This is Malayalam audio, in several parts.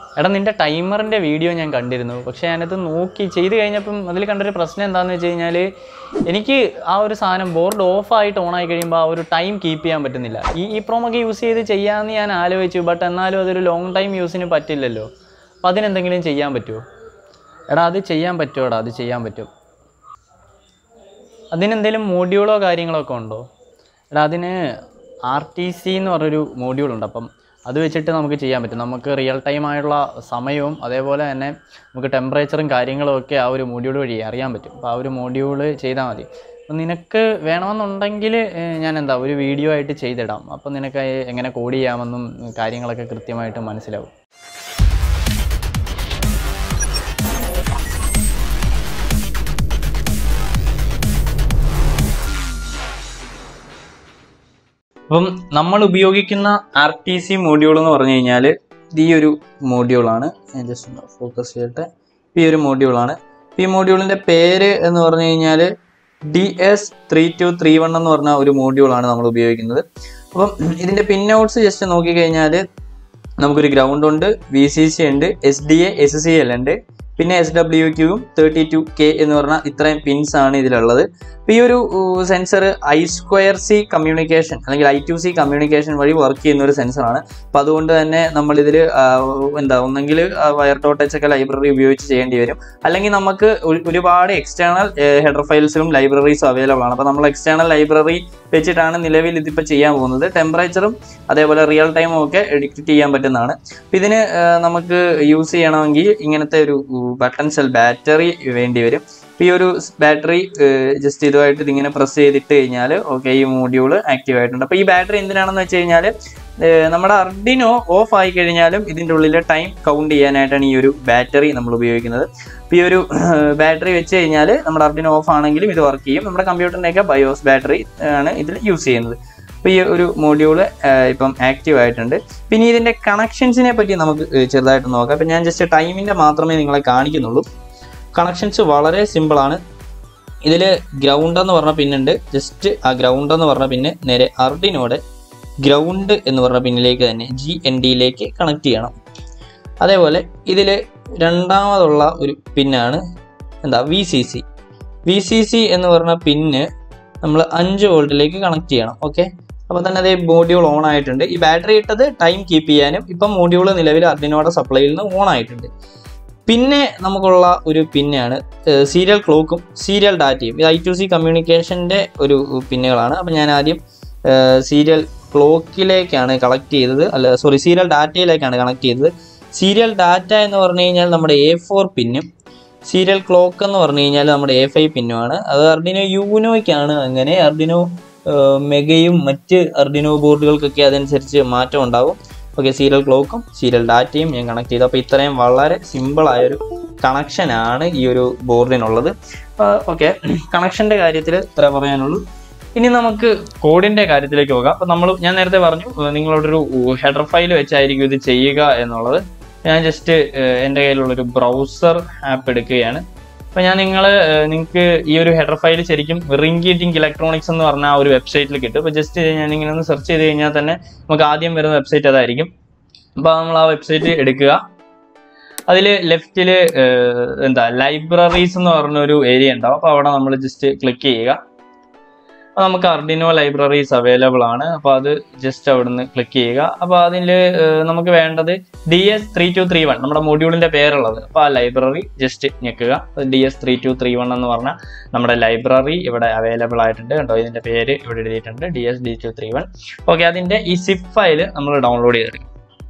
എടാ നിൻ്റെ ടൈമറിൻ്റെ വീഡിയോ ഞാൻ കണ്ടിരുന്നു പക്ഷേ ഞാനത് നോക്കി ചെയ്ത് കഴിഞ്ഞപ്പം അതിൽ കണ്ടൊരു പ്രശ്നം എന്താണെന്ന് വെച്ച് കഴിഞ്ഞാൽ എനിക്ക് ആ ഒരു സാധനം ബോർഡ് ഓഫായിട്ട് ഓണായി കഴിയുമ്പോൾ ആ ഒരു ടൈം കീപ്പ് ചെയ്യാൻ പറ്റുന്നില്ല ഈ ഈ പ്രോമൊക്കെ യൂസ് ചെയ്ത് ചെയ്യാമെന്ന് ഞാൻ ആലോചിച്ചു ബട്ട് എന്നാലും അതൊരു ലോങ് ടൈം യൂസിന് പറ്റില്ലല്ലോ അപ്പോൾ അതിനെന്തെങ്കിലും ചെയ്യാൻ പറ്റുമോ എടാ അത് ചെയ്യാൻ പറ്റുമോടാ അത് ചെയ്യാൻ പറ്റും അതിനെന്തെങ്കിലും മോഡ്യൂളോ കാര്യങ്ങളോ ഒക്കെ ഉണ്ടോ എടാ അതിന് ആർ ടി സി എന്ന് പറഞ്ഞൊരു മോഡ്യൂളുണ്ട് അപ്പം അത് വെച്ചിട്ട് നമുക്ക് ചെയ്യാൻ പറ്റും നമുക്ക് റിയൽ ടൈം ആയുള്ള സമയവും അതേപോലെ തന്നെ നമുക്ക് ടെമ്പറേച്ചറും കാര്യങ്ങളും ഒക്കെ ആ ഒരു മോഡ്യൂൾ വഴി അറിയാൻ പറ്റും അപ്പോൾ ആ ഒരു മോഡ്യൂൾ ചെയ്താൽ മതി അപ്പം നിനക്ക് വേണമെന്നുണ്ടെങ്കിൽ ഏഹ്, ഞാൻ എന്താ ഒരു വീഡിയോ ആയിട്ട് ചെയ്തിടാം അപ്പം നിനക്ക് എങ്ങനെ കോഡ് ചെയ്യാമെന്നും കാര്യങ്ങളൊക്കെ കൃത്യമായിട്ട് മനസ്സിലാവും അപ്പം നമ്മൾ ഉപയോഗിക്കുന്ന ആർ ടി സി മോഡ്യൂൾ എന്ന് പറഞ്ഞു കഴിഞ്ഞാൽ ഈ ഒരു മോഡ്യൂളാണ് ഞാൻ ജസ്റ്റ് ഒന്ന് ഫോക്കസ് ചെയ്യട്ടെ ഈ ഒരു മോഡ്യൂളാണ് ഈ മോഡ്യൂളിൻ്റെ പേര് എന്ന് പറഞ്ഞു കഴിഞ്ഞാൽ D S three two three one എന്ന് പറഞ്ഞ ഒരു മോഡ്യൂളാണ് നമ്മൾ ഉപയോഗിക്കുന്നത് അപ്പം ഇതിൻ്റെ പിൻ ഔട്ട്സ് ജസ്റ്റ് നോക്കിക്കഴിഞ്ഞാൽ നമുക്കൊരു ഗ്രൗണ്ട് ഉണ്ട് വി സി സി ഉണ്ട് S D A S C L ഉണ്ട് പിന്നെ എസ് ഡബ്ല്യു ക്യൂവും തേർട്ടി ടു കെ എന്ന് പറഞ്ഞ ഇത്രയും പിൻസ് ആണ് ഇതിലുള്ളത് അപ്പോൾ ഈ ഒരു sensor I square C communication അല്ലെങ്കിൽ ഐ ടു സി കമ്മ്യൂണിക്കേഷൻ വഴി വർക്ക് ചെയ്യുന്ന ഒരു സെൻസറാണ് അപ്പോൾ അതുകൊണ്ട് തന്നെ നമ്മളിതിൽ എന്താ ഒന്നെങ്കിൽ വയർ ടോട്ടച്ച് ഒക്കെ ലൈബ്രറി ഉപയോഗിച്ച് ചെയ്യേണ്ടി വരും അല്ലെങ്കിൽ നമുക്ക് ഒരു- ഒരുപാട് എക്സ്റ്റേണൽ ഹെഡർ ഫയൽസും ലൈബ്രറീസും അവൈലബിൾ ആണ് അപ്പോൾ നമ്മൾ എക്സ്റ്റേണൽ ലൈബ്രറി വെച്ചിട്ടാണ് നിലവിൽ ഇതിപ്പോൾ ചെയ്യാൻ പോകുന്നത് ടെമ്പറേച്ചറും അതേപോലെ റിയൽ ടൈമും ഒക്കെ എഡിക്റ്റ് ചെയ്യാൻ പറ്റുന്നതാണ് അപ്പോൾ ഇതിന് ആ, നമുക്ക് യൂസ് ചെയ്യണമെങ്കിൽ ഇങ്ങനത്തെ ഒരു ബട്ടൺ സെൽ ബാറ്ററി വേണ്ടി വരും അപ്പോൾ ഈ ഒരു ബാറ്ററി ജസ്റ്റ് ഇതുമായിട്ട് ഇതിങ്ങനെ പ്രസ് ചെയ്തിട്ട് കഴിഞ്ഞാൽ ഓക്കെ ഈ മോഡ്യൂള് ആക്റ്റീവ് ആയിട്ടുണ്ട് അപ്പോൾ ഈ ബാറ്ററി എന്തിനാണെന്ന് വെച്ച് കഴിഞ്ഞാൽ നമ്മുടെ അർഡിനോ ഓഫ് ആയി കഴിഞ്ഞാലും ഇതിൻ്റെ ഉള്ളിലെ ടൈം കൗണ്ട് ചെയ്യാനായിട്ടാണ് ഈ ഒരു ബാറ്ററി നമ്മൾ ഉപയോഗിക്കുന്നത് അപ്പോൾ ഈ ഒരു ബാറ്ററി വെച്ച് കഴിഞ്ഞാൽ നമ്മുടെ അർഡിനോ ഓഫ് ആണെങ്കിലും ഇത് വർക്ക് ചെയ്യും നമ്മുടെ കമ്പ്യൂട്ടറിൻ്റെയൊക്കെ ബയോസ് ബാറ്ററി ആണ് ഇതിൽ യൂസ് ചെയ്യുന്നത് അപ്പോൾ ഈ ഒരു മോഡ്യൂള് ഇപ്പം ആക്റ്റീവ് ആയിട്ടുണ്ട് പിന്നെ ഇതിൻ്റെ കണക്ഷൻസിനെ പറ്റി നമുക്ക് ഏഹ്, ചെറുതായിട്ട് നോക്കാം അപ്പം ഞാൻ ജസ്റ്റ് ടൈമിൻ്റെ മാത്രമേ നിങ്ങളെ കാണിക്കുന്നുള്ളൂ കണക്ഷൻസ് വളരെ സിമ്പിളാണ് ഇതിൽ ഗ്രൗണ്ട് എന്ന് പറഞ്ഞ പിന്നുണ്ട് ജസ്റ്റ് ആ ഗ്രൗണ്ട് എന്ന് പറഞ്ഞ പിന്നെ നേരെ അർഡിനോടെ ഗ്രൗണ്ട് എന്ന് പറഞ്ഞ പിന്നിലേക്ക് തന്നെ ജി എൻ ഡിയിലേക്ക് കണക്ട് ചെയ്യണം അതേപോലെ ഇതിൽ രണ്ടാമതുള്ള ഒരു പിന്നാണ് എന്താ V C C V C C എന്ന് പറഞ്ഞ പിന്ന് നമ്മൾ അഞ്ച് വോൾട്ടിലേക്ക് കണക്ട് ചെയ്യണം ഓക്കെ അപ്പോൾ തന്നെ അതേ മോഡ്യൂൾ ഓൺ ആയിട്ടുണ്ട് ഈ ബാറ്ററി ഇട്ടത് ടൈം കീപ്പ് ചെയ്യാനും ഇപ്പം മോഡ്യൂൾ നിലവിൽ അർഡിനോടെ സപ്ലൈയിൽ നിന്ന് ഓൺ ആയിട്ടുണ്ട് പിന്നെ നമുക്കുള്ള ഒരു പിന്നാണ് സീരിയൽ ക്ലോക്കും സീരിയൽ ഡാറ്റയും ഇത് ഐ ടു സി കമ്മ്യൂണിക്കേഷൻ്റെ ഒരു പിന്നുകളാണ് അപ്പം ഞാൻ ആദ്യം സീരിയൽ ക്ലോക്കിലേക്കാണ് കളക്ട് ചെയ്തത് അല്ല സോറി സീരിയൽ ഡാറ്റയിലേക്കാണ് കണക്ട് ചെയ്തത് സീരിയൽ ഡാറ്റ എന്ന് പറഞ്ഞു കഴിഞ്ഞാൽ നമ്മുടെ എ ഫോർ പിന്നും സീരിയൽ ക്ലോക്ക് എന്ന് പറഞ്ഞു കഴിഞ്ഞാൽ നമ്മുടെ എ ഫൈവ് പിന്നുമാണ് അത് അർഡിനോ യൂനോയ്ക്കാണ് അങ്ങനെ അർഡിനോ മെഗയും മറ്റ് അർഡിനോ ബോർഡുകൾക്കൊക്കെ അതനുസരിച്ച് മാറ്റം ഉണ്ടാവും ഓക്കെ സീരിയൽ ക്ലോക്കും സീരിയൽ ഡാറ്റയും ഞാൻ കണക്ട് ചെയ്തു അപ്പോൾ ഇത്രയും വളരെ സിമ്പിളായൊരു കണക്ഷനാണ് ഈ ഒരു ബോർഡിനുള്ളത് ഓക്കെ കണക്ഷൻ്റെ കാര്യത്തിൽ ഇത്ര പറയാനുള്ളൂ ഇനി നമുക്ക് കോഡിന്റെ കാര്യത്തിലേക്ക് പോകാം അപ്പോൾ നമ്മൾ ഞാൻ നേരത്തെ പറഞ്ഞു ഏഹ് നിങ്ങളോടൊരു ഹെഡർ ഫയൽ വെച്ചായിരിക്കും ഇത് ചെയ്യുക എന്നുള്ളത് ഞാൻ ജസ്റ്റ് എൻ്റെ കയ്യിലുള്ളൊരു ബ്രൗസർ ആപ്പ് എടുക്കുകയാണ് അപ്പോൾ ഞാൻ നിങ്ങൾ നിങ്ങൾക്ക് ഈ ഒരു ഹെഡർ ഫയൽ ശരിക്കും റിംഗീറ്റിംഗ് ഇലക്ട്രോണിക്സ് എന്ന് പറഞ്ഞ ആ ഒരു വെബ്സൈറ്റിൽ കിട്ടും അപ്പോൾ ജസ്റ്റ് ഞാൻ ഇങ്ങനെ ഒന്ന് സെർച്ച് ചെയ്ത് കഴിഞ്ഞാൽ തന്നെ നമുക്ക് ആദ്യം വരുന്ന വെബ്സൈറ്റ് അതായിരിക്കും അപ്പോൾ നമ്മൾ ആ വെബ്സൈറ്റ് എടുക്കുക അതിൽ ലെഫ്റ്റിൽ എന്താ ലൈബ്രറീസ് എന്ന് പറഞ്ഞ ഒരു ഏരിയ ഉണ്ടാവും അപ്പോൾ അവിടെ നമ്മൾ ജസ്റ്റ് ക്ലിക്ക് ചെയ്യുക അപ്പോൾ നമുക്ക് അർഡിനോ ലൈബ്രറീസ് അവൈലബിൾ ആണ് അപ്പോൾ അത് ജസ്റ്റ് അവിടുന്ന് ക്ലിക്ക് ചെയ്യുക അപ്പോൾ അതിൽ നമുക്ക് വേണ്ടത് D S three two three one നമ്മുടെ മൊഡ്യൂളിൻ്റെ പേരുള്ളത് അപ്പോൾ ആ ലൈബ്രറി ജസ്റ്റ് ഞെക്കുക D S three two three one എന്ന് പറഞ്ഞാൽ നമ്മുടെ ലൈബ്രറി ഇവിടെ അവൈലബിൾ ആയിട്ടുണ്ട് കണ്ടോ ഇതിൻ്റെ പേര് ഇവിടെ എഴുതിയിട്ടുണ്ട് D S D two three one okay അതിൻ്റെ ഈ സിപ്പ് ഫയൽ നമ്മൾ ഡൗൺലോഡ് ചെയ്തെടുക്കും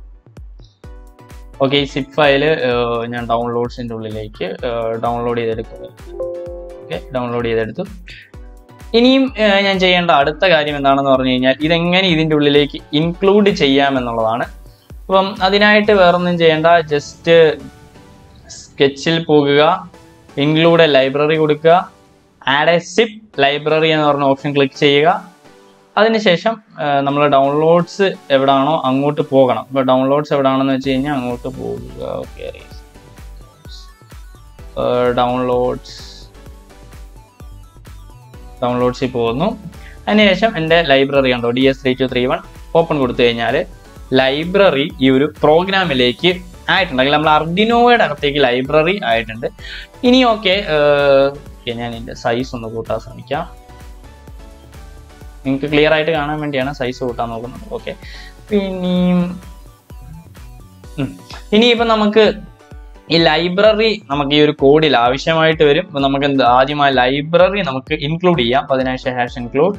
ഓക്കെ ഈ സിപ്പ് ഫയൽ ഞാൻ ഡൗൺലോഡ്സിൻ്റെ ഉള്ളിലേക്ക് ഡൗൺലോഡ് ചെയ്തെടുക്കുക ഓക്കെ ഡൗൺലോഡ് ചെയ്തെടുത്തു ഇനിയും ഏഹ്, ഞാൻ ചെയ്യേണ്ട അടുത്ത കാര്യം എന്താണെന്ന് പറഞ്ഞു കഴിഞ്ഞാൽ ഇതെങ്ങനെ ഇതിൻ്റെ ഉള്ളിലേക്ക് ഇൻക്ലൂഡ് ചെയ്യാമെന്നുള്ളതാണ് അപ്പം അതിനായിട്ട് വേറൊന്നും ചെയ്യേണ്ട ജസ്റ്റ് സ്കെച്ചിൽ പോകുക ഇൻക്ലൂഡ് എ ലൈബ്രറി കൊടുക്കുക ആഡ് എ സിപ്പ് ലൈബ്രറി എന്ന് പറഞ്ഞ ഓപ്ഷൻ ക്ലിക്ക് ചെയ്യുക അതിനുശേഷം നമ്മൾ ഡൗൺലോഡ്സ് എവിടാണോ അങ്ങോട്ട് പോകണം ഇപ്പോൾ ഡൗൺലോഡ്സ് എവിടാണെന്ന് വെച്ച് കഴിഞ്ഞാൽ അങ്ങോട്ട് പോകുക ഓക്കെ ഡൗൺലോഡ്സ് ഡൗൺലോഡ്സിൽ പോകുന്നു അതിനുശേഷം എൻ്റെ ലൈബ്രറി ഉണ്ടോ D S three two three one open കൊടുത്തു കഴിഞ്ഞാൽ ലൈബ്രറി ഈ ഒരു പ്രോഗ്രാമിലേക്ക് ആയിട്ടുണ്ട് അല്ലെങ്കിൽ നമ്മൾ അർഡിനോയുടെ അകത്തേക്ക് ലൈബ്രറി ആയിട്ടുണ്ട് ഇനി ഓക്കെ ഞാൻ ഇതിന്റെ സൈസ് ഒന്ന് കൂട്ടാൻ ശ്രമിക്കാം നിങ്ങൾക്ക് ക്ലിയർ ആയിട്ട് കാണാൻ വേണ്ടിയാണ് സൈസ് കൂട്ടാൻ നോക്കുന്നത് ഓക്കെ പിന്നെയും ഉം. ഇനിയിപ്പം നമുക്ക് ഈ ലൈബ്രറി നമുക്ക് ഈ ഒരു കോഡിൽ ആവശ്യമായിട്ട് വരും അപ്പൊ നമുക്ക് എന്ത് ആദ്യം ആ ലൈബ്രറി നമുക്ക് ഇൻക്ലൂഡ് ചെയ്യാം അപ്പൊ അതിനാവശ്യം ഹാഷ് ഇൻക്ലൂഡ്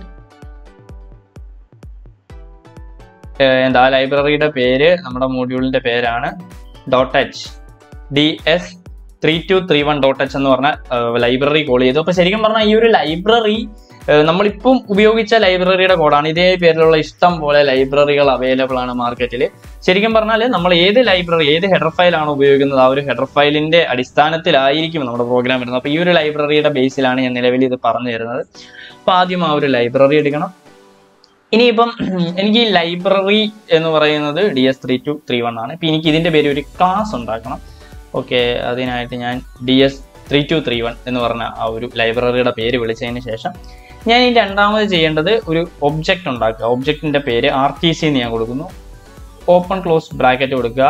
എന്താ ലൈബ്രറിയുടെ പേര് നമ്മുടെ മോഡ്യൂളിന്റെ പേരാണ് dot H D S three two three one dot H എന്ന് പറഞ്ഞ ലൈബ്രറി കോൾ ചെയ്തു അപ്പൊ ശരിക്കും പറഞ്ഞാൽ ഈ ഒരു ലൈബ്രറി നമ്മളിപ്പം ഉപയോഗിച്ച ലൈബ്രറിയുടെ കോഡാണ് ഇതേ പേരിലുള്ള ഇഷ്ടം പോലെ ലൈബ്രറികൾ അവൈലബിൾ ആണ് മാർക്കറ്റിൽ ശരിക്കും പറഞ്ഞാൽ നമ്മൾ ഏത് ലൈബ്രറി ഏത് ഹെഡർ ഫയലാണ് ഉപയോഗിക്കുന്നത് ആ ഒരു ഹെഡർ ഫയലിന്റെ അടിസ്ഥാനത്തിലായിരിക്കും നമ്മുടെ പ്രോഗ്രാം വരുന്നത് അപ്പോൾ ഈ ഒരു ലൈബ്രറിയുടെ ബേസിലാണ് ഞാൻ നിലവിൽ ഇത് പറഞ്ഞു തരുന്നത് അപ്പോൾ ആദ്യം ആ ഒരു ലൈബ്രറി എടുക്കണം ഇനിയിപ്പം എനിക്ക് ഈ ലൈബ്രറി എന്ന് പറയുന്നത് D S three two three one ആണ് ഇപ്പം എനിക്ക് ഇതിന്റെ പേര് ഒരു ക്ലാസ് ഉണ്ടാക്കണം ഓക്കെ അതിനായിട്ട് ഞാൻ D S three two three one എന്ന് പറഞ്ഞ ആ ഒരു ലൈബ്രറിയുടെ പേര് വിളിച്ചതിന് ശേഷം ഞാൻ ഈ രണ്ടാമത് ചെയ്യേണ്ടത് ഒരു ഒബ്ജക്റ്റ് ഉണ്ടാക്കുക ഒബ്ജക്റ്റിന്റെ പേര് ആർ ടി സി എന്ന് ഞാൻ കൊടുക്കുന്നു ഓപ്പൺ ക്ലോസ് ബ്രാക്കറ്റ് കൊടുക്കുക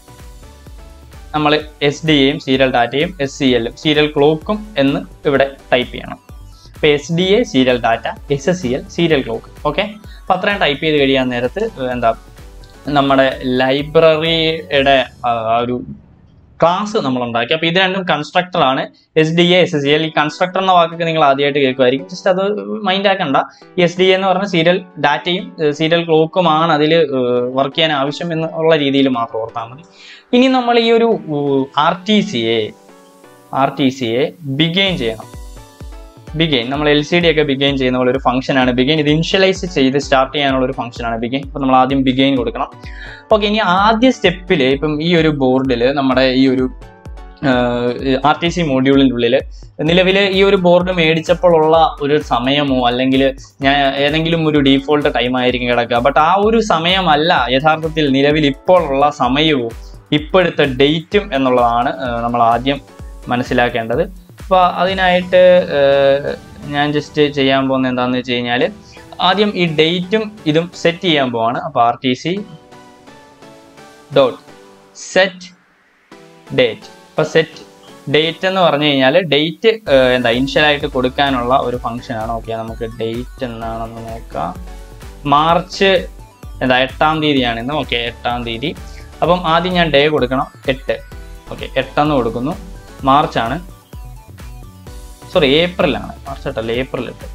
നമ്മൾ എസ് ഡി എയും സീരിയൽ ഡാറ്റയും എസ് സി എല്ലും സീരിയൽ ക്ലോക്കും എന്ന് ഇവിടെ ടൈപ്പ് ചെയ്യണം അപ്പോൾ S D A serial data S S C L serial clock okay അപ്പോൾ അത്രയും ടൈപ്പ് ചെയ്ത് കഴിയാൻ നേരത്ത് എന്താ നമ്മുടെ ലൈബ്രറിയുടെ ആ ഒരു ക്ലാസ് നമ്മൾ ഉണ്ടാക്കി അപ്പോൾ ഇത് രണ്ടും കൺസ്ട്രക്ടർ ആണ് S D A S S L ഈ കൺസ്ട്രക്ടർ എന്ന വാക്കൊക്കെ നിങ്ങൾ ആദ്യമായിട്ട് കേൾക്കുമായിരിക്കും ജസ്റ്റ് അത് മൈൻഡ് ആക്കണ്ട ഈ എസ് ഡി എന്ന് പറഞ്ഞ സീരിയൽ ഡാറ്റയും സീരിയൽ ക്ലോക്കുമാണ് അതിൽ വർക്ക് ചെയ്യാൻ ആവശ്യം എന്നുള്ള രീതിയിൽ മാത്രം ഓർത്താൽ മതി ഇനി നമ്മൾ ഈ ഒരു ആർ ടി സിയെ ആർ ടി സിയെ ബിഗെയിൻ ചെയ്യണം ബിഗെയിൻ നമ്മൾ എൽ സി ഡി ഒക്കെ ബിഗെയിൻ ചെയ്യുന്ന പോലെ ഒരു ഫംഗ്ഷൻ ആണ് ബിഗെയിൻ ഇത് ഇനിഷ്യലൈസ് ചെയ്ത് സ്റ്റാർട്ട് ചെയ്യാനുള്ള ഒരു ഫംഗ്ഷൻ ആണ് ബിഗെയിൻ അപ്പോൾ നമ്മൾ ആദ്യം ബിഗെയിൻ കൊടുക്കണം ഓക്കെ ഇനി ആദ്യ സ്റ്റെപ്പിൽ ഇപ്പം ഈ ഒരു ബോർഡിൽ നമ്മുടെ ഈ ഒരു ആർ ടി സി മോഡ്യൂളിൻ്റെ ഉള്ളിൽ നിലവിൽ ഈ ഒരു ബോർഡ് മേടിച്ചപ്പോഴുള്ള ഒരു സമയമോ അല്ലെങ്കിൽ ഞാൻ ഏതെങ്കിലും ഒരു ഡീഫോൾട്ട് ടൈം ആയിരിക്കും കിടക്കുക ബട്ട് ആ ഒരു സമയമല്ല യഥാർത്ഥത്തിൽ നിലവിൽ ഇപ്പോഴുള്ള സമയവും ഇപ്പോഴത്തെ ഡേറ്റും എന്നുള്ളതാണ് ഏഹ്, നമ്മൾ ആദ്യം മനസ്സിലാക്കേണ്ടത് അപ്പോൾ അതിനായിട്ട് ഏഹ്, ഞാൻ ജസ്റ്റ് ചെയ്യാൻ പോകുന്നത് എന്താണെന്ന് വെച്ച് കഴിഞ്ഞാൽ ആദ്യം ഈ ഡേറ്റും ഇതും സെറ്റ് ചെയ്യാൻ പോവാണ് അപ്പോൾ R T C dot set date അപ്പോൾ സെറ്റ് ഡേറ്റ് എന്ന് പറഞ്ഞു കഴിഞ്ഞാൽ ഡേറ്റ് എന്താ ഇനിഷ്യലായിട്ട് കൊടുക്കാനുള്ള ഒരു ഫംഗ്ഷൻ ആണ് ഓക്കെ നമുക്ക് ഡേറ്റ് എന്നാണെന്ന് നോക്കാം മാർച്ച് എന്താ എട്ടാം തീയതിയാണ് ഇന്ന് ഓക്കെ എട്ടാം തീയതി അപ്പം ആദ്യം ഞാൻ ഡേ കൊടുക്കണം എട്ട് ഓക്കെ എട്ടെന്ന് കൊടുക്കുന്നു മാർച്ച് ആണ് സോറി ഏപ്രിലാണ് മാർച്ച് എട്ടല്ല ഏപ്രിൽ എട്ട്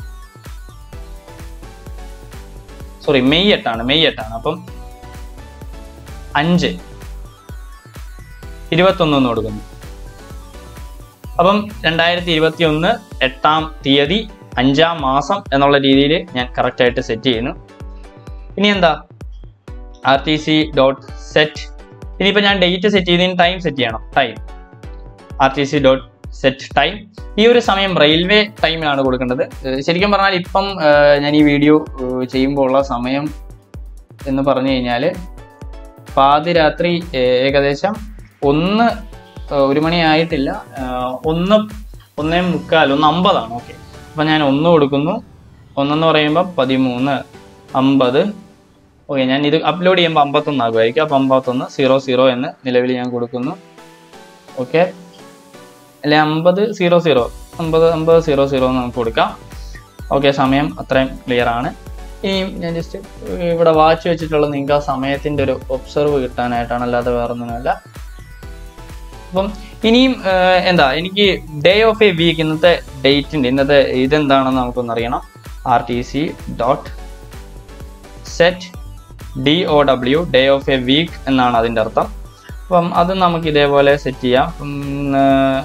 സോറി മെയ് എട്ടാണ് മെയ് എട്ടാണ് അപ്പം അഞ്ച് ഇരുപത്തൊന്ന് എന്ന് കൊടുക്കുന്നു അപ്പം രണ്ടായിരത്തി ഇരുപത്തി ഒന്ന് എട്ടാം തീയതി അഞ്ചാം മാസം എന്നുള്ള രീതിയിൽ ഞാൻ കറക്റ്റായിട്ട് സെറ്റ് ചെയ്യുന്നു ഇനി എന്താ R T C dot set ഇനിയിപ്പോൾ ഞാൻ ഡേറ്റ് സെറ്റ് ചെയ്തതിന് ടൈം സെറ്റ് ചെയ്യണം time R T C dot set time ഈ ഒരു സമയം റെയിൽവേ ടൈമിലാണ് കൊടുക്കേണ്ടത് ഏഹ് ശരിക്കും പറഞ്ഞാൽ ഇപ്പം ഏഹ് ഞാൻ ഈ വീഡിയോ ഏഹ് ചെയ്യുമ്പോൾ ഉള്ള സമയം എന്ന് പറഞ്ഞു കഴിഞ്ഞാൽ പാതിരാത്രി ഏഹ് ഏകദേശം ഒന്ന് ഏഹ് ഒരു മണി ആയിട്ടില്ല ഏഹ് ഒന്ന് ഒന്നേ മുക്കാൽ ഒന്ന് അമ്പതാണ് ഓക്കെ അപ്പം ഞാൻ ഒന്ന് കൊടുക്കുന്നു ഒന്നെന്ന് പറയുമ്പോൾ പതിമൂന്ന് അമ്പത് ഓക്കെ ഞാൻ ഇത് അപ്ലോഡ് ചെയ്യുമ്പോൾ അമ്പത്തൊന്ന് ആകുമായിരിക്കും അപ്പം അമ്പത്തൊന്ന് സീറോ സീറോ എന്ന് നിലവിൽ ഞാൻ കൊടുക്കുന്നു ഓക്കെ അല്ലെ അമ്പത് സീറോ സീറോ അമ്പത് അമ്പത് സീറോ സീറോ എന്ന് നമുക്ക് കൊടുക്കാം ഓക്കെ സമയം അത്രയും ക്ലിയർ ആണ് ഇനി ഞാൻ ജസ്റ്റ് ഇവിടെ വാച്ച് വെച്ചിട്ടുള്ള നിങ്ങൾക്ക് ആ സമയത്തിൻ്റെ ഒരു ഒബ്സർവ് കിട്ടാനായിട്ടാണ് അല്ലാതെ വേറെ ഒന്നുമല്ല അപ്പം ഇനിയും ഏഹ്, എന്താ എനിക്ക് ഡേ ഓഫ് എ വീക്ക് ഇന്നത്തെ ഡേറ്റിൻ്റെ ഇന്നത്തെ ഇതെന്താണെന്ന് നമുക്കൊന്ന് അറിയണം R T C dot set D O W day of a week എന്നാണ് അതിൻ്റെ അർത്ഥം അപ്പം അത് നമുക്ക് ഇതേപോലെ സെറ്റ് ചെയ്യാം അപ്പം ഏഹ്,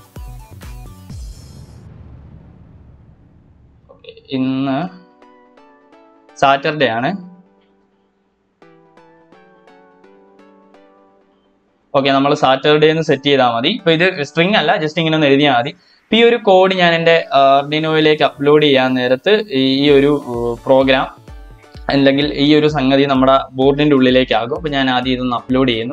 okay, ഇന്ന് സാറ്റർഡേ ആണ് ഓക്കെ നമ്മൾ സാറ്റർഡേ എന്ന് സെറ്റ് ചെയ്താൽ മതി ഇപ്പൊ ഇത് സ്ട്രിങ് അല്ല ജസ്റ്റ് ഇങ്ങനെ ഒന്ന് എഴുതിയാൽ മതി ഇപ്പൊ ഈ ഒരു കോഡ് ഞാൻ എൻ്റെ ആർഡിനോയിലേക്ക് അപ്ലോഡ് ചെയ്യാൻ നേരത്ത് ഈ ഒരു പ്രോഗ്രാം അല്ലെങ്കിൽ ഈ ഒരു സംഗതി നമ്മുടെ ബോർഡിന്റെ ഉള്ളിലേക്കാകും അപ്പൊ ഞാൻ ആദ്യം ഇതൊന്ന് അപ്ലോഡ് ചെയ്യുന്നു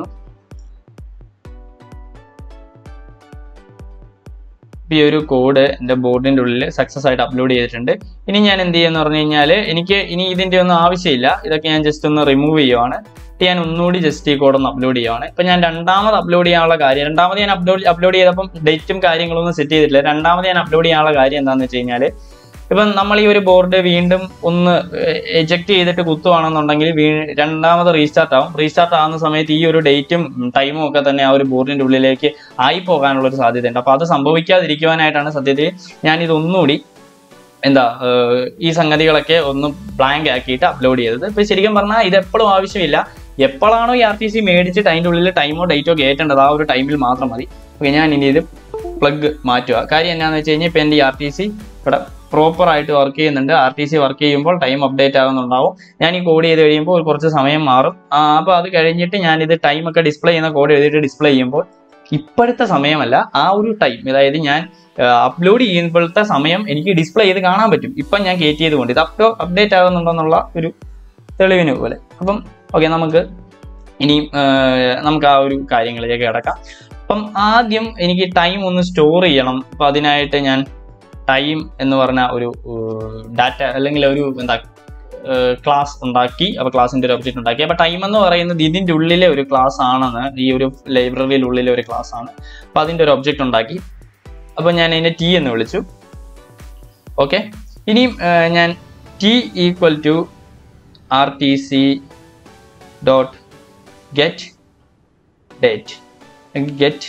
ഇപ്പൊ ഈ ഒരു കോഡ് എൻ്റെ ബോർഡിന്റെ ഉള്ളിൽ സക്സസ് ആയിട്ട് അപ്ലോഡ് ചെയ്തിട്ടുണ്ട് ഇനി ഞാൻ എന്ത് ചെയ്യുമെന്ന് പറഞ്ഞു കഴിഞ്ഞാൽ എനിക്ക് ഇനി ഇതിന്റെ ഒന്നും ആവശ്യമില്ല ഇതൊക്കെ ഞാൻ ജസ്റ്റ് ഒന്ന് റിമൂവ് ചെയ്യുവാണ് ഞാൻ ഒന്നുകൂടി ജസ്റ്റ് ഈ കോഡ് ഒന്ന് അപ്ലോഡ് ചെയ്യുവാണ് ഇപ്പൊ ഞാൻ രണ്ടാമത് അപ്ലോഡ് ചെയ്യാനുള്ള കാര്യം രണ്ടാമത് ഞാൻ അപ്ലോഡ് അപ്ലോഡ് ചെയ്തപ്പം ഡേറ്റും കാര്യങ്ങളൊന്നും സെറ്റ് ചെയ്തിട്ടില്ല രണ്ടാമത് ഞാൻ അപ്ലോഡ് ചെയ്യാനുള്ള കാര്യം എന്താണെന്ന് വെച്ച് കഴിഞ്ഞാൽ ഇപ്പം നമ്മൾ ഈ ഒരു ബോർഡ് വീണ്ടും ഒന്ന് എജക്ട് ചെയ്തിട്ട് കുത്തുവാണെന്നുണ്ടെങ്കിൽ വീ രണ്ടാമത് റീസ്റ്റാർട്ട് ആവും റീസ്റ്റാർട്ട് ആവുന്ന സമയത്ത് ഈ ഒരു ഡേറ്റും ടൈമും ഒക്കെ തന്നെ ആ ഒരു ബോർഡിന്റെ ഉള്ളിലേക്ക് ആയി പോകാനുള്ള ഒരു സാധ്യതയുണ്ട് അപ്പോൾ അത് സംഭവിക്കാതിരിക്കുവാനായിട്ടാണ് സത്യത്തിൽ ഞാൻ ഇതൊന്നുകൂടി എന്താ ഏഹ് ഈ സംഗതികളൊക്കെ ഒന്ന് ബ്ലാങ്ക് ആക്കിയിട്ട് അപ്ലോഡ് ചെയ്തത് ഇപ്പൊ ശരിക്കും പറഞ്ഞാൽ ഇത് എപ്പോഴും ആവശ്യമില്ല എപ്പോഴാണോ ഈ ആർ ടി സി മേടിച്ചിട്ട് അതിൻ്റെ ഉള്ളിൽ ടൈമോ ഡേറ്റോ കയറ്റേണ്ടത് ആ ഒരു ടൈമിൽ മാത്രം മതി ഓക്കെ ഞാൻ ഇനി ഇത് പ്ലഗ് മാറ്റുക കാര്യം എന്നാന്ന് വെച്ച് കഴിഞ്ഞാൽ ഇപ്പം എൻ്റെ ഈ ആർ ടി സി ഇവിടെ പ്രോപ്പർ ആയിട്ട് വർക്ക് ചെയ്യുന്നുണ്ട് ആർ ടി സി വർക്ക് ചെയ്യുമ്പോൾ ടൈം അപ്ഡേറ്റ് ആകുന്നുണ്ടാവും ഞാൻ ഈ കോഡ് ചെയ്ത് കഴിയുമ്പോൾ ഒരു കുറച്ച് സമയം മാറും അപ്പോൾ അത് കഴിഞ്ഞിട്ട് ഞാൻ ഇത് ടൈം ഒക്കെ ഡിസ്പ്ലേ ചെയ്യുന്ന കോഡ് എഴുതിയിട്ട് ഡിസ്പ്ലേ ചെയ്യുമ്പോൾ ഇപ്പോഴത്തെ സമയമല്ല ആ ഒരു ടൈം അതായത് ഞാൻ അപ്ലോഡ് ചെയ്യുമ്പോഴത്തെ സമയം എനിക്ക് ഡിസ്പ്ലേ ചെയ്ത് കാണാൻ പറ്റും ഇപ്പം ഞാൻ കയറ്റിയത് കൊണ്ട് ഇത് അപ്ലോ അപ്ഡേറ്റ് ആകുന്നുണ്ടെന്നുള്ള ഒരു തെളിവിന് പോലെ അപ്പം ഓക്കെ നമുക്ക് ഇനിയും ആ, നമുക്ക് ആ ഒരു കാര്യങ്ങളിലേക്ക് കിടക്കാം അപ്പം ആദ്യം എനിക്ക് ടൈം ഒന്ന് സ്റ്റോർ ചെയ്യണം അപ്പം അതിനായിട്ട് ഞാൻ ടൈം എന്ന് പറഞ്ഞ ഒരു ഡാറ്റ അല്ലെങ്കിൽ ഒരു എന്താ ക്ലാസ് ഉണ്ടാക്കി അപ്പോൾ ക്ലാസിന്റെ ഒരു ഒബ്ജക്റ്റ് ഉണ്ടാക്കി അപ്പോൾ ടൈം എന്ന് പറയുന്നത് ഇതിന്റെ ഉള്ളിലെ ഒരു ക്ലാസ് ആണെന്ന് ഈ ഒരു ലൈബ്രറിയിൽ ഉള്ളിലെ ഒരു ക്ലാസ് ആണ് അപ്പോൾ അതിന്റെ ഒരു ഒബ്ജക്റ്റ് ഉണ്ടാക്കി അപ്പോൾ ഞാൻ അതിനെ ടി എന്ന് വിളിച്ചു ഓക്കെ ഇനിയും ആ, ഞാൻ T equal to R T C dot get date get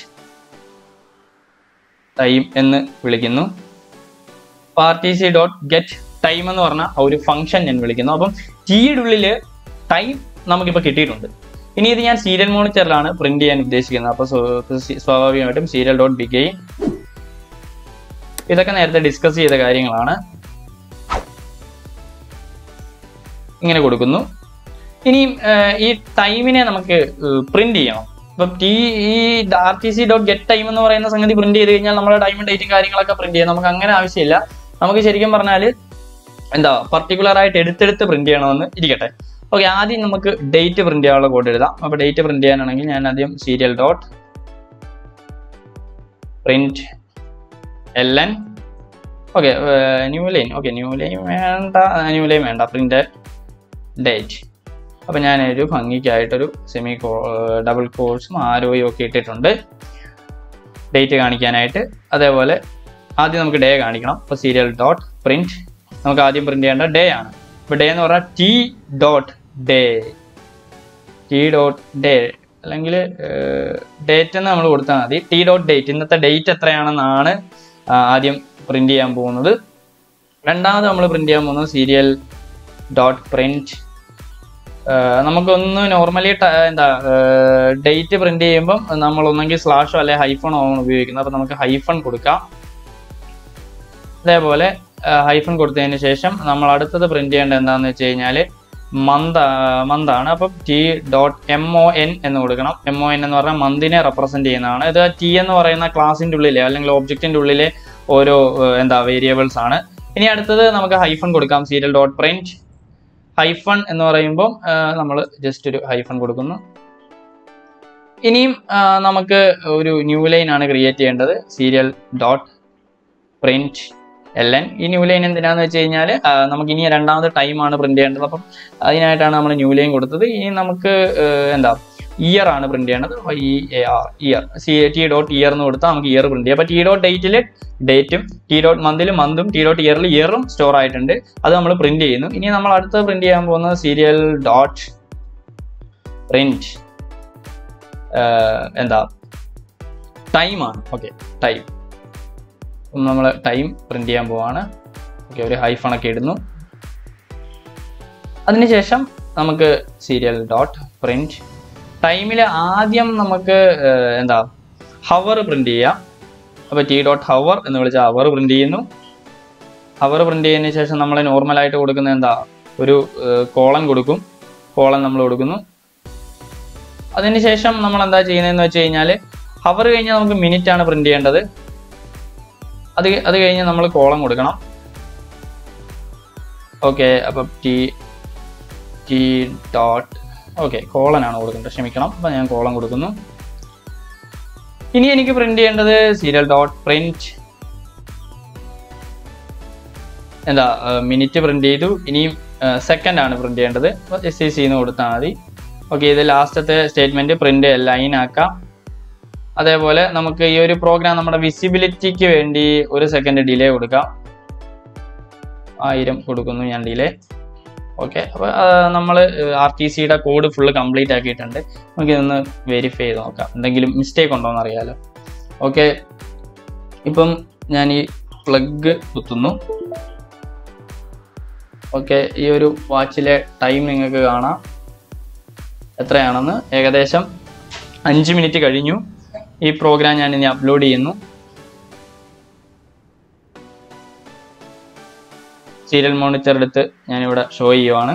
time എന്ന് വിളിക്കുന്നു R T C dot get time എന്ന് പറഞ്ഞ ആ ഒരു ഫംഗ്ഷൻ ഞാൻ വിളിക്കുന്നു അപ്പം ടിയുടെ ഉള്ളിൽ ടൈം നമുക്കിപ്പോൾ കിട്ടിയിട്ടുണ്ട് ഇനി ഇത് ഞാൻ സീരിയൽ മോണിറ്ററിലാണ് പ്രിന്റ് ചെയ്യാൻ ഉദ്ദേശിക്കുന്നത് അപ്പോൾ സ്വ- സ്വാഭാവികമായിട്ടും സീരിയൽ ഡോട്ട് ബിഗെയിൻ ഇതൊക്കെ നേരത്തെ ഡിസ്കസ് ചെയ്ത കാര്യങ്ങളാണ് ഇങ്ങനെ കൊടുക്കുന്നു ഇനിയും ഏഹ്, ഈ ടൈമിനെ നമുക്ക് പ്രിന്റ് ചെയ്യണം ഇപ്പം ടി ഈ R T C dot get time എന്ന് പറയുന്ന സംഗതി പ്രിന്റ് ചെയ്ത് കഴിഞ്ഞാൽ നമ്മുടെ ടൈമും ഡേറ്റും കാര്യങ്ങളൊക്കെ പ്രിന്റ് ചെയ്യാം നമുക്ക് അങ്ങനെ ആവശ്യമില്ല നമുക്ക് ശരിക്കും പറഞ്ഞാൽ എന്താ പർട്ടിക്കുലർ ആയിട്ട് എടുത്തെടുത്ത് പ്രിന്റ് ചെയ്യണമെന്ന് ഇരിക്കട്ടെ ഓക്കെ ആദ്യം നമുക്ക് ഡേറ്റ് പ്രിന്റ് ചെയ്യാനുള്ള കോഡ് എഴുതാം അപ്പോൾ ഡേറ്റ് പ്രിന്റ് ചെയ്യാനാണെങ്കിൽ ഞാൻ ആദ്യം serial dot print L N okay new line okay new line വേണ്ട ന്യൂ ലൈൻ വേണ്ട പ്രിന്റ് ഡേറ്റ് അപ്പോൾ ഞാനൊരു ഭംഗിക്കായിട്ടൊരു സെമി കോ ഡബിൾ കോഴ്സും ആരോയും ഒക്കെ ഇട്ടിട്ടുണ്ട് ഡേറ്റ് കാണിക്കാനായിട്ട് അതേപോലെ ആദ്യം നമുക്ക് ഡേ കാണിക്കണം അപ്പോൾ സീരിയൽ ഡോട്ട് പ്രിന്റ് നമുക്ക് ആദ്യം പ്രിന്റ് ചെയ്യേണ്ട ഡേ ആണ് ഇപ്പോൾ ഡേ എന്ന് പറഞ്ഞാൽ T dot day T dot day അല്ലെങ്കിൽ ഡേറ്റ് എന്ന് നമ്മൾ കൊടുത്താൽ മതി ടി ഡോട്ട് ഡേറ്റ് ഇന്നത്തെ ഡേറ്റ് എത്രയാണെന്നാണ് ആ, ആദ്യം പ്രിന്റ് ചെയ്യാൻ പോകുന്നത് രണ്ടാമത് നമ്മൾ പ്രിന്റ് ചെയ്യാൻ പോകുന്നത് സീരിയൽ ഡോട്ട് പ്രിന്റ് നമുക്കൊന്ന് നോർമലി എന്താ ഡേറ്റ് പ്രിന്റ് ചെയ്യുമ്പം നമ്മൾ ഒന്നെങ്കിൽ സ്ലാഷോ അല്ലെ ഹൈഫണോ ആണ് ഉപയോഗിക്കുന്നത് അപ്പം നമുക്ക് ഹൈഫൺ കൊടുക്കാം അതേപോലെ ഹൈഫൺ കൊടുത്തതിന് ശേഷം നമ്മൾ അടുത്തത് പ്രിന്റ് ചെയ്യേണ്ടത് എന്താണെന്ന് വെച്ച് കഴിഞ്ഞാൽ മന്ത് മന്താണ് അപ്പം T dot M O N എന്ന് കൊടുക്കണം എം ഒ എൻ എന്ന് പറഞ്ഞാൽ മന്തിനെ റെപ്രസെന്റ് ചെയ്യുന്നതാണ് ഇത് ടി എന്ന് പറയുന്ന ക്ലാസിന്റെ ഉള്ളിലെ അല്ലെങ്കിൽ ഒബ്ജക്റ്റിന്റെ ഉള്ളിലെ ഓരോ ഏഹ്, എന്താ വേരിയബിൾസ് ആണ് ഇനി അടുത്തത് നമുക്ക് ഹൈഫൺ കൊടുക്കാം സീരിയൽ ഡോട്ട് പ്രിന്റ് ഹൈഫൺ എന്ന് പറയുമ്പോൾ നമ്മൾ ജസ്റ്റ് ഒരു ഹൈഫൺ കൊടുക്കുന്നു ഇനിയും ആ, നമുക്ക് ഒരു ന്യൂ ലൈൻ ആണ് ക്രിയേറ്റ് ചെയ്യേണ്ടത് serial dot print L N ഈ ന്യൂ ലൈൻ എന്തിനാന്ന് വെച്ച് കഴിഞ്ഞാൽ നമുക്ക് ഇനി രണ്ടാമത് ടൈം ആണ് പ്രിന്റ് ചെയ്യേണ്ടത് അപ്പം അതിനായിട്ടാണ് നമ്മൾ ന്യൂ ലൈൻ കൊടുത്തത് ഇനി നമുക്ക് ഏഹ്, എന്താ ഇയർ ആണ് പ്രിന്റ് ചെയ്യേണ്ടത് E A R year C T dot year എന്ന് കൊടുത്താൽ നമുക്ക് ഇയർ പ്രിന്റ് ചെയ്യാം അപ്പോൾ ടി ഡോട്ട് ഡേറ്റിൽ ഡേറ്റും ടി ഡോട്ട് മന്തിൽ മന്തും ടി ഡോട്ട് ഇയറിൽ ഇയറും സ്റ്റോർ ആയിട്ടുണ്ട് അത് നമ്മൾ പ്രിന്റ് ചെയ്യുന്നു ഇനി നമ്മൾ അടുത്ത പ്രിന്റ് ചെയ്യാൻ പോകുന്നത് സീരിയൽ ഡോട്ട് പ്രിന്റ് എന്താ ടൈമാണ് ഓക്കെ ടൈം നമ്മൾ ടൈം പ്രിന്റ് ചെയ്യാൻ പോവാണ് ഓക്കെ ഒരു ഹൈഫൺ ഒക്കെ ഇടുന്നു അതിനുശേഷം നമുക്ക് സീരിയൽ ഡോട്ട് പ്രിന്റ് ടൈമിൽ ആദ്യം നമുക്ക് ഏഹ്, എന്താ ഹവർ പ്രിന്റ് ചെയ്യാം അപ്പോൾ ടി ഡോട്ട് ഹവർ എന്ന് വിളിച്ച ഹവർ പ്രിന്റ് ചെയ്യുന്നു ഹവർ പ്രിന്റ് ചെയ്തതിന് ശേഷം നമ്മൾ നോർമലായിട്ട് കൊടുക്കുന്ന എന്താ ഒരു കോളൻ കൊടുക്കും കോളൻ നമ്മൾ കൊടുക്കുന്നു അതിനുശേഷം നമ്മൾ എന്താ ചെയ്യുന്നതെന്ന് വെച്ച് കഴിഞ്ഞാൽ ഹവർ കഴിഞ്ഞാൽ നമുക്ക് മിനിറ്റ് ആണ് പ്രിന്റ് ചെയ്യേണ്ടത് അത് അത് കഴിഞ്ഞ് നമ്മൾ കോളം കൊടുക്കണം ഓക്കെ അപ്പം ടി ടി ഡോട്ട് ഓക്കെ കോളനാണ് കൊടുക്കേണ്ടത് ക്ഷമിക്കണം അപ്പം ഞാൻ കോളം കൊടുക്കുന്നു ഇനി എനിക്ക് പ്രിന്റ് ചെയ്യേണ്ടത് സീരിയൽ ഡോട്ട് പ്രിന്റ് എന്താ മിനിറ്റ് പ്രിന്റ് ചെയ്തു ഇനിയും സെക്കൻഡ് ആണ് പ്രിന്റ് ചെയ്യേണ്ടത് എസ് സി സി എന്ന് കൊടുത്താൽ മതി ഓക്കെ ഇത് ലാസ്റ്റത്തെ സ്റ്റേറ്റ്മെന്റ് പ്രിന്റ് ലൈൻ ആക്കാം അതേപോലെ നമുക്ക് ഈ ഒരു പ്രോഗ്രാം നമ്മുടെ വിസിബിലിറ്റിക്ക് വേണ്ടി ഒരു സെക്കൻഡ് ഡിലേ കൊടുക്കാം ആയിരം കൊടുക്കുന്നു ഞാൻ ഡിലേ ഓക്കെ അപ്പോൾ നമ്മൾ ആർ ടി സിയുടെ കോഡ് ഫുള്ള് കംപ്ലീറ്റ് ആക്കിയിട്ടുണ്ട് നമുക്ക് ഇതൊന്ന് വെരിഫൈ ചെയ്ത് നോക്കാം എന്തെങ്കിലും മിസ്റ്റേക്ക് ഉണ്ടോ എന്ന് അറിയാലോ ഓക്കെ ഇപ്പം ഞാൻ ഈ പ്ലഗ് കുത്തുന്നു ഓക്കെ ഈ ഒരു വാച്ചിലെ ടൈം നിങ്ങൾക്ക് കാണാം എത്രയാണെന്ന് ഏകദേശം അഞ്ച് മിനിറ്റ് കഴിഞ്ഞു ഈ പ്രോഗ്രാം ഞാൻ ഇനി അപ്ലോഡ് ചെയ്യുന്നു സീരിയൽ മോണിറ്റർ എടുത്ത് ഞാനിവിടെ ഷോ ചെയ്യുവാണ്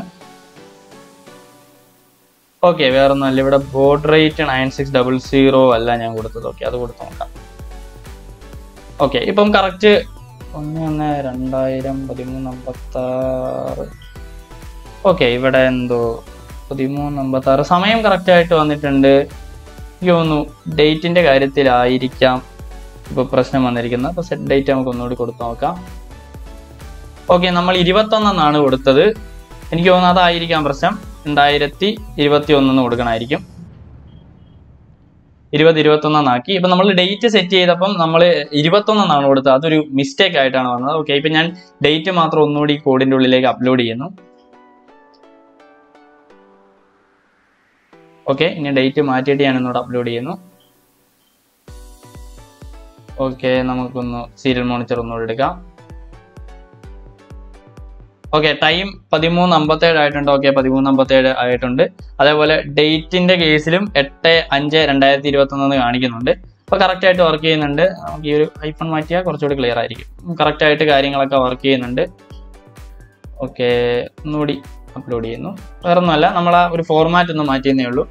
ഓക്കെ വേറെ ഒന്നുമല്ല ഇവിടെ baud rate nine six double zero അല്ല ഞാൻ കൊടുത്തത് ഓക്കെ അത് കൊടുത്ത് നോക്കാം ഓക്കെ ഇപ്പം കറക്റ്റ് ഒന്ന് ഒന്ന് രണ്ടായിരം പതിമൂന്ന് അമ്പത്താറ് ഓക്കെ ഇവിടെ എന്തോ പതിമൂന്ന് അമ്പത്താറ് സമയം കറക്റ്റ് ആയിട്ട് വന്നിട്ടുണ്ട് എനിക്ക് തോന്നുന്നു ഡേറ്റിന്റെ കാര്യത്തിലായിരിക്കാം ഇപ്പോൾ പ്രശ്നം വന്നിരിക്കുന്നത് അപ്പോൾ സെറ്റ് ഡേറ്റ് നമുക്ക് ഒന്നുകൂടി കൊടുത്തു നോക്കാം ഓക്കെ നമ്മൾ ഇരുപത്തൊന്നെന്നാണ് കൊടുത്തത് എനിക്ക് തോന്നുന്നു അതായിരിക്കാം പ്രശ്നം രണ്ടായിരത്തി ഇരുപത്തി ഒന്നെന്ന് കൊടുക്കണമായിരിക്കും ഇരുപത് ഇരുപത്തൊന്നാക്കി ഇപ്പൊ നമ്മൾ ഡേറ്റ് സെറ്റ് ചെയ്തപ്പം നമ്മൾ ഇരുപത്തൊന്നെന്നാണ് കൊടുത്തത് അതൊരു മിസ്റ്റേക്ക് ആയിട്ടാണ് വന്നത് ഓക്കെ ഇപ്പൊ ഞാൻ ഡേറ്റ് മാത്രം ഒന്നുകൂടി കോഡിന്റെ ഉള്ളിലേക്ക് അപ്ലോഡ് ചെയ്യുന്നു ഓക്കെ ഇനി ഡേറ്റ് മാറ്റിയിട്ട് ഞാൻ ഒന്നുകൂടെ അപ്ലോഡ് ചെയ്യുന്നു ഓക്കെ നമുക്കൊന്ന് സീരിയൽ മോണിറ്റർ ഒന്നുകൂടെ എടുക്കാം ഓക്കെ ടൈം പതിമൂന്ന് അമ്പത്തേഴ് ആയിട്ടുണ്ട് ഓക്കെ പതിമൂന്ന് അമ്പത്തേഴ് ആയിട്ടുണ്ട് അതേപോലെ ഡേറ്റിന്റെ കേസിലും എട്ട് അഞ്ച് രണ്ടായിരത്തി ഇരുപത്തി ഒന്ന് കാണിക്കുന്നുണ്ട് അപ്പോൾ കറക്റ്റ് ആയിട്ട് വർക്ക് ചെയ്യുന്നുണ്ട് നമുക്ക് ഈ ഒരു ഐഫോൺ മാറ്റിയാൽ കുറച്ചുകൂടി ക്ലിയർ ആയിരിക്കും കറക്റ്റ് ആയിട്ട് കാര്യങ്ങളൊക്കെ വർക്ക് ചെയ്യുന്നുണ്ട് ഓക്കെ ഒന്നുകൂടി അപ്ലോഡ് ചെയ്യുന്നു വേറെ ഒന്നുമല്ല നമ്മൾ ആ ഒരു ഫോർമാറ്റ് ഒന്ന് മാറ്റിയെന്നേ ഉള്ളൂ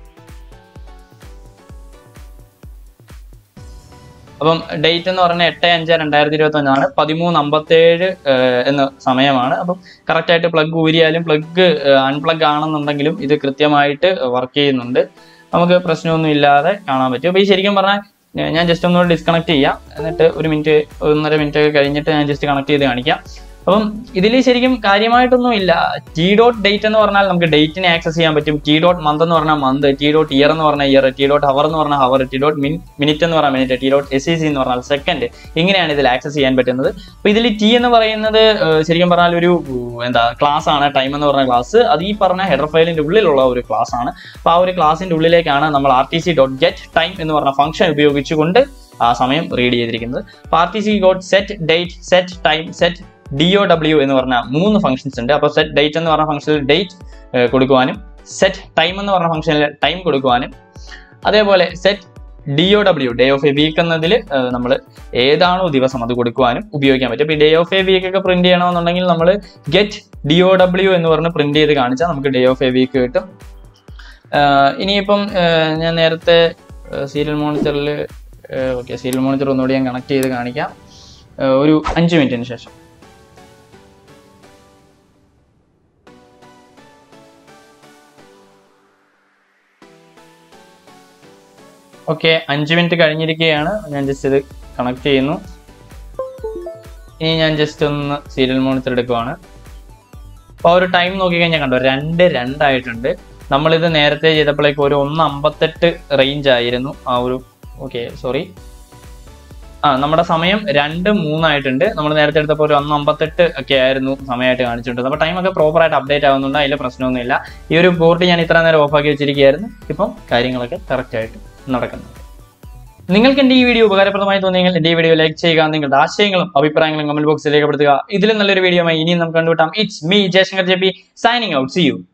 അപ്പം ഡേറ്റ് എന്ന് പറഞ്ഞാൽ എട്ട് അഞ്ച് രണ്ടായിരത്തി ഇരുപത്തി ഒന്നാണ് പതിമൂന്ന് അമ്പത്തേഴ് എന്ന സമയമാണ് അപ്പം കറക്റ്റ് ആയിട്ട് പ്ലഗ് ഊരിയാലും പ്ലഗ് അൺപ്ലഗ് ആണെന്നുണ്ടെങ്കിലും ഇത് കൃത്യമായിട്ട് വർക്ക് ചെയ്യുന്നുണ്ട് നമുക്ക് പ്രശ്നമൊന്നും ഇല്ലാതെ കാണാൻ പറ്റും അപ്പോൾ ഈ ശരിക്കും പറഞ്ഞാൽ ഞാൻ ജസ്റ്റ് ഒന്നുകൂടി ഡിസ്കണക്ട് ചെയ്യാം എന്നിട്ട് ഒരു മിനിറ്റ് ഒന്നര മിനിറ്റ് ഒക്കെ കഴിഞ്ഞിട്ട് ഞാൻ ജസ്റ്റ് കണക്ട് ചെയ്ത് കാണിക്കാം അപ്പം ഇതിൽ ശരിക്കും കാര്യമായിട്ടൊന്നും ഇല്ല ടി ഡോട്ട് ഡേറ്റ് എന്ന് പറഞ്ഞാൽ നമുക്ക് ഡേറ്റിനെ ആക്സസ് ചെയ്യാൻ പറ്റും ടി ഡോട്ട് മന്ത് എന്ന് പറഞ്ഞാൽ മന്ത് ടി ഡോട്ട് ഇയർ എന്ന് പറഞ്ഞാൽ ഇയർ ടി ഡോട്ട് ഹവർ എന്ന് പറഞ്ഞാൽ ഹവർ ടി ഡോട്ട് മിനിറ്റ് എന്ന് പറഞ്ഞാൽ minute T dot S C C എന്ന് പറഞ്ഞാൽ സെക്കൻഡ് ഇങ്ങനെയാണ് ഇതിൽ ആക്സസ് ചെയ്യാൻ പറ്റുന്നത് അപ്പൊ ഇതിൽ ടി എന്ന് പറയുന്നത് ഏഹ്, ശരിക്കും പറഞ്ഞാൽ ഒരു ഏഹ്, എന്താ ക്ലാസ് ആണ് ടൈം എന്ന് പറഞ്ഞ ക്ലാസ് അത് ഈ പറഞ്ഞ ഹെഡർ ഫയലിന്റെ ഉള്ളിലുള്ള ഒരു ക്ലാസ് ആണ് അപ്പൊ ആ ഒരു ക്ലാസിന്റെ ഉള്ളിലേക്കാണ് നമ്മൾ R T C dot get time എന്ന് പറഞ്ഞ ഫംഗ്ഷൻ ഉപയോഗിച്ചുകൊണ്ട് ആ സമയം റീഡ് ചെയ്തിരിക്കുന്നത് അപ്പൊ R T C dot set date set time set D O W എന്ന് പറഞ്ഞ മൂന്ന് ഫംഗ്ഷൻസ് ഉണ്ട് അപ്പോൾ സെറ്റ് ഡേറ്റ് എന്ന് പറഞ്ഞ ഫംഗ്ഷനിൽ ഡേറ്റ് കൊടുക്കുവാനും സെറ്റ് ടൈം എന്ന് പറഞ്ഞ ഫംഗ്ഷനിൽ ടൈം കൊടുക്കുവാനും അതേപോലെ set D O W day of a week എന്നതിൽ നമ്മൾ ഏതാണോ ദിവസം അത് കൊടുക്കുവാനും ഉപയോഗിക്കാൻ പറ്റും ഇപ്പോൾ ഈ ഡേ ഓഫ് എ വീക്ക് ഒക്കെ പ്രിന്റ് ചെയ്യണമെന്നുണ്ടെങ്കിൽ നമ്മൾ ഗെറ്റ് ഡി ഒ ഡബ്ല്യു എന്ന് പറഞ്ഞ് പ്രിന്റ് ചെയ്ത് കാണിച്ചാൽ നമുക്ക് ഡേ ഓഫ് എ വീക്ക് കിട്ടും ആഹ് ഇനിയിപ്പം ആഹ് ഞാൻ നേരത്തെ സീരിയൽ മോണിറ്ററിൽ ഓക്കെ സീരിയൽ മോണിറ്റർ ഒന്നുകൂടി ഞാൻ കണക്ട് ചെയ്ത് കാണിക്കാം ആഹ് ഒരു അഞ്ച് മിനിറ്റിന് ശേഷം ഓക്കെ അഞ്ച് മിനിറ്റ് കഴിഞ്ഞിരിക്കുകയാണ് ഞാൻ ജസ്റ്റ് ഇത് കണക്ട് ചെയ്യുന്നു ഇനി ഞാൻ ജസ്റ്റ് ഒന്ന് സീരിയൽ മോണിറ്റർ എടുക്കുവാണ് അപ്പോൾ ആ ഒരു ടൈം നോക്കിക്കഴിഞ്ഞാൽ കണ്ടോ രണ്ട് രണ്ടായിട്ടുണ്ട് നമ്മളിത് നേരത്തെ ചെയ്തപ്പോഴേക്കും ഒരു ഒന്ന് അമ്പത്തെട്ട് റേഞ്ച് ആയിരുന്നു ആ ഒരു ഓക്കെ സോറി ആ നമ്മുടെ സമയം രണ്ട് മൂന്നായിട്ടുണ്ട് നമ്മൾ നേരത്തെ എടുത്തപ്പോൾ ഒരു ഒന്ന് അമ്പത്തെട്ട് ഒക്കെ ആയിരുന്നു സമയമായിട്ട് കാണിച്ചിട്ടുണ്ട് അപ്പോൾ ടൈമൊക്കെ പ്രോപ്പറായിട്ട് അപ്ഡേറ്റ് ആവുന്നുണ്ട് അതിൽ പ്രശ്നമൊന്നുമില്ല ഈ ഒരു ബോർഡ് ഞാൻ ഇത്ര നേരം ഓഫാക്കി വെച്ചിരിക്കുകയായിരുന്നു ഇപ്പം കാര്യങ്ങളൊക്കെ കറക്റ്റ് ആയിട്ട് നടക്കുന്നുണ്ട് നിങ്ങൾക്ക് എന്റെ ഈ വീഡിയോ ഉപകാരപ്രദമായി തോന്നിയെങ്കിൽ എന്റെ ഈ വീഡിയോ ലൈക്ക് ചെയ്യുക നിങ്ങളുടെ ആശയങ്ങളും അഭിപ്രായങ്ങളും കമന്റ് ബോക്സിൽ രേഖപ്പെടുത്തുക ഇതിലും നല്ലൊരു വീഡിയോ ഇനിയും നമുക്ക് കണ്ടുവിട്ടാം it's me Jayashankar J P signing out see U